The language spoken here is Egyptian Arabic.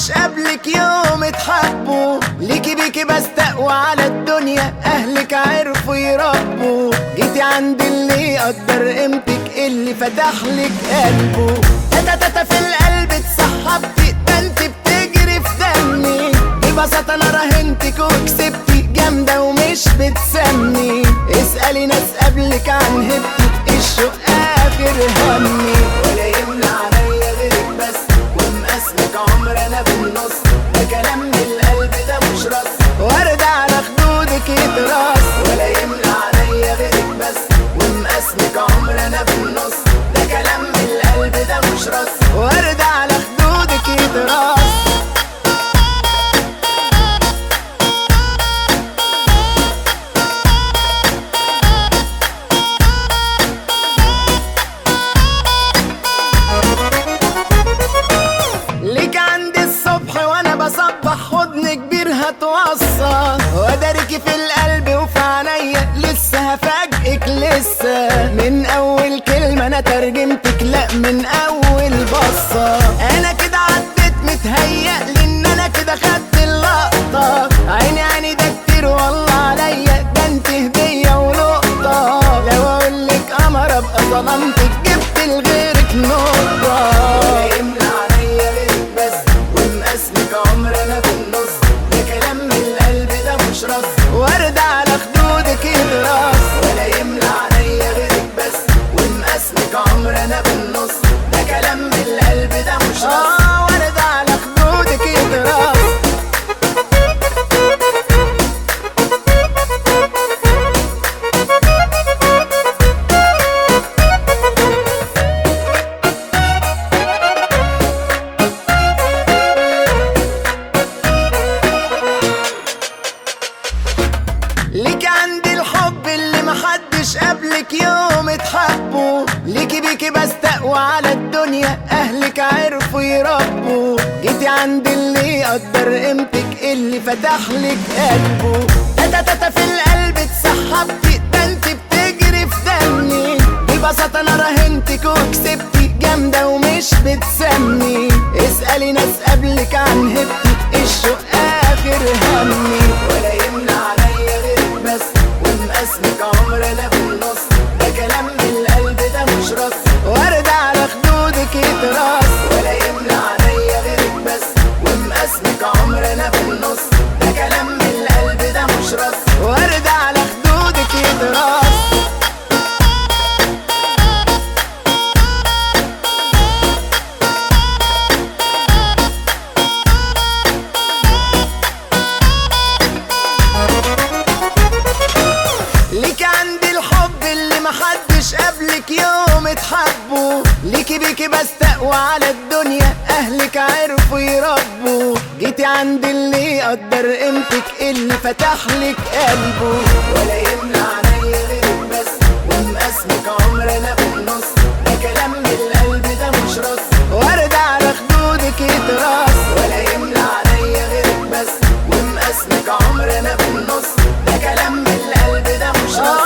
محدش قبلك يوم اتحبوا ليكي بيكي بستقوى على الدنيا اهلك عرفوا يربوا جيتي عند اللي يقدر قيمتك اللي فتح لك قلبه تاتا تاتا في القلب اتسحبتي ده انت بتجري في دمي ببساطة انا راهنتك وكسبتي جامدة ومش بتسمي اسألي ناس قبلك عن هبتك الشوق اخر همي ولا يمنع عليا غيرك بس ومقاسمك عمر انا بالنص ده كلام من القلب ده مش رص ورد على خدودك يتراس ولا يمنع عليا غيرك بس ومقاسمك عمر انا بالنص ده كلام من القلب ده مش رص ورد على خدودك يتراس ليك عندي الصبح وانا بصبح حضن كبير هتوصى واداركي في القلب وفي عينيا لسه هفاجئك لسه من اول كلمة انا ترجمتك لا من اول بصة انا كده عديت متهيأ ان انا كده خدت اللقطة عيني عيني ده كتير والله عليا ده انت هدية ونقطة لو اقولك قمر ابقى ظلمتك جبت لغيرك نقطة ولا يمنع عليا غيرك بس ومقاسمك عمر انا بالنص ده كلام من القلب ده مش رص ورد على خدودك يدرس ولا يمنع عليا غيرك بس ومقاسمك عمر انا بالنص ده كلام من القلب ده مش رص اه ورد على خدودك يدرس ليكي عندي الحب اللي محدش قبلك يوم اتحبوا ليكي بيكي بستقوى على الدنيا اهلك عرفوا يربوا جيتي عند اللي يقدر قيمتك اللي فتح لك قلبه تاتا تاتا في القلب اتسحبتي ده انت بتجري في دمي ببساطة انا راهنتك وكسبتي جامدة ومش بتسمي اسألي ناس قبلك عن هبتك الشوق اخر همي ولا يمنع عليا غيرك بس ومقاسمك عمر انا بالنص ده كلام من القلب ده مش رص ورد على خدودك يتراس ولا يمنع عليا غيرك بس ومقاسمك عمر انا بالنص ده كلام من القلب ده مش رص ورد على خدودك يتراس ليك عندي الحب اللي محدش قبلك يوم اتحبوا ليكي بيكي بستقوى على الدنيا اهلك عرفوا يربوا جيتي عند اللي يقدر قيمتك اللي فتح لك قلبه ولا يمنع عليا غيرك بس ومقاسمك عمر انا بالنص ده كلام من القلب ده مش رص ورد على خدودك يتراس ولا يمنع عليا غيرك بس ومقاسمك عمر انا بالنص ده كلام من القلب ده مش رص